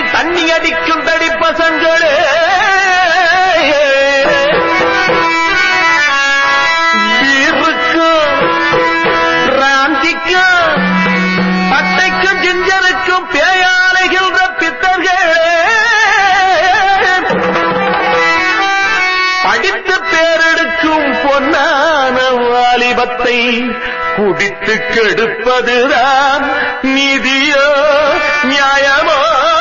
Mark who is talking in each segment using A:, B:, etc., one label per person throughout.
A: தண்ணி அடிக்கும் தடி பசங்களே வீருக்கும் ராந்திக்கும் பட்டைக்கும் ஜிஞ்சருக்கும் பேயாலைகின்ற பித்தர்களே படித்து பேரெடுக்கும் பொன்னான வாலிபத்தை குடித்து கெடுப்பதுதான் நீதியோ நியாயமோ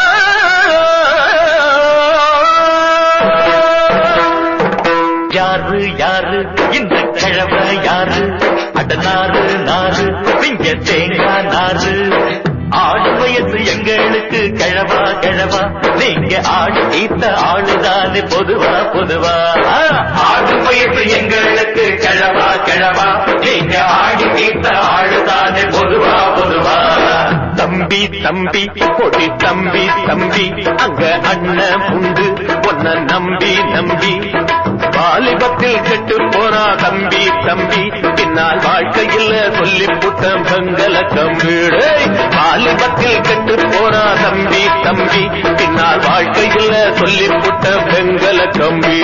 B: யாரு யாரு இந்த கிழவ யாரு அட நாறு நாறு நீங்க தேங்காய் நாறு ஆடு வயசு எங்களுக்கு கிழவா கிழவா நீங்க ஆடு தீத்த ஆளுதானே பொதுவா பொதுவா ஆ, ஆடு வயசு எங்களுக்கு கிழவா கிழவா நீங்க ஆடு தீத்த ஆளுதானே பொதுவா பொதுவா
A: தம்பி தம்பி கொடி தம்பி தம்பி அங்க அண்ணன் உண்டு உன்னை நம்பி நம்பி வாலிபத்தில் கெட்டு போனா தம்பி தம்பி பின்னால் வாழ்க்கையில் சொல்லி புட்டம் பங்கல கம்பீடு வாலிபத்தில் கெட்டு போனா தம்பி தம்பி பின்னால் வாழ்க்கையில் சொல்லி புட்டம் பெங்கல கம்பி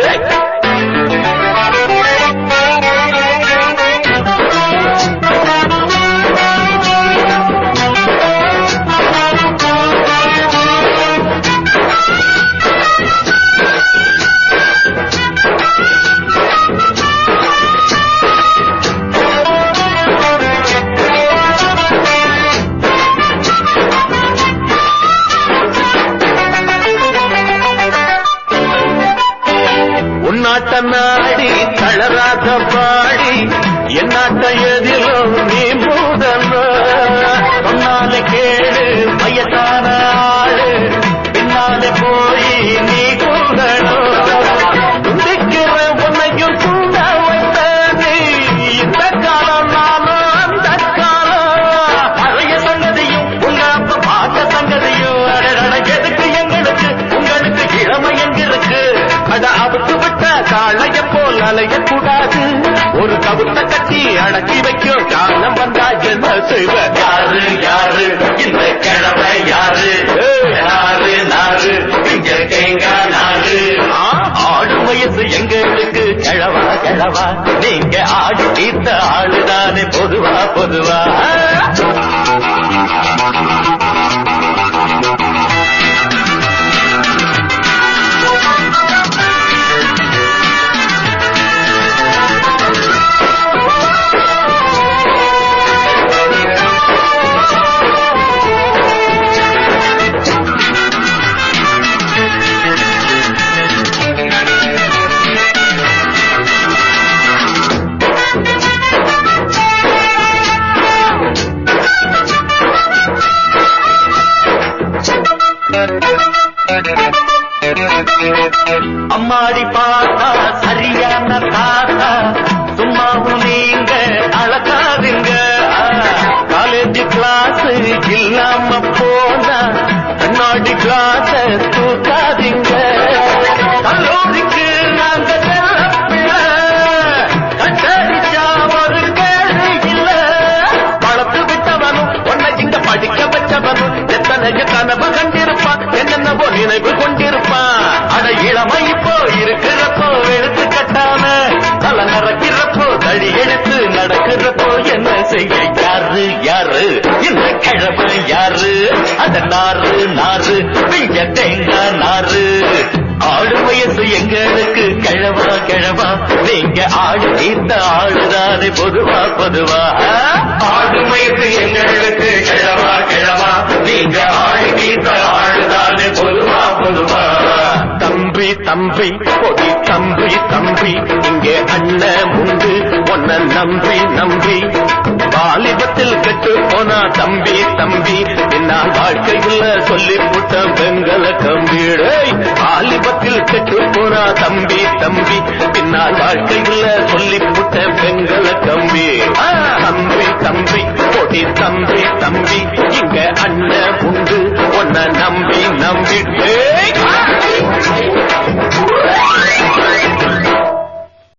A: உன்னாட்ட நாடி தளராத பாடி என்னாட்ட எதிலோ நீ மூதல்ல சொன்னாலே கேடு வயசான ஆளு பின்னாலே போய் நீ கூடணும் துடிக்கிற உன்னையும் தூங்க வைத்த நீ இந்த காலம் நானும் அந்த காலம் பழைய சங்கதியும் உங்க அப்ப பார்த்த சங்கதியும் அடடட எதுக்கு எங்களுக்கு உங்களுக்கு இளமை எங்கிருக்கு அட அவுத்து விட்ட காளைய போல் அலைய கூடாது ஒரு கவுத்த கட்டி அடக்கி வைக்கும் காலம் வந்தா என்ன செய்வ
B: யாரு யாரு இந்த கிழவ யாரு நாறு நாறு இங்க தேங்காய் நாறு ஆடு வயசு எங்களுக்கு கிழவா கிழவா நீங்க ஆடு தீர்த்த ஆளுதானே பொதுவா பொதுவா அம்மாடி பார்த்தா சரியான தாத்தா சும்மாவும் நீங்க அழகாதுங்க காலேஜ் கிளாஸ் இல்லாம போனா கண்ணாடி கிளாஸ் தூக்காதீங்க கல்லூரிக்கு நாங்க செல்ல பிள்ளை. கட்டடிச்சா ஒரு கேள்வி இல்ல வளர்த்து விட்டவனும் உன்னை இங்க படிக்க வச்சவனும் எத்தனை கனவு கண்டிருப்பான் என்னென்னவோ நினைவு கொண்டிருப்பான் அட இளமை இப்போ இருக்கிறப்போ வெளுத்து கட்டாம தலை நடக்கிறப்போ தடி எடுத்து நடக்கிறப்போ என்ன செய்ய யாரு யாரு இந்த கிழமை யாரு அந்த நாறு நாறு நீங்க தேங்காய் நாறு ஆடு வயசு எங்களுக்கு கிழவா கிழவா நீங்க ஆடு தீர்த்த ஆளுதானே பொதுவா பொதுவா ஆடு வயசு எங்களுக்கு கிழவா கிழவா நீங்க ஆடு தீர்த்த ஆளுதானே பொதுவா பொதுவா
A: தம்பி தம்பி கொடி தம்பி தம்பி இங்கே அண்ணன் உண்டு உன்னை நம்பி நம்பி வாலிபத்தில் கெட்டு போனா தம்பி தம்பி பின்னால் வாழ்க்கையில் சொல்லி புட்ட பெண்கள கம்பீடு வாலிபத்தில் கெட்டு போனா தம்பி தம்பி பின்னால்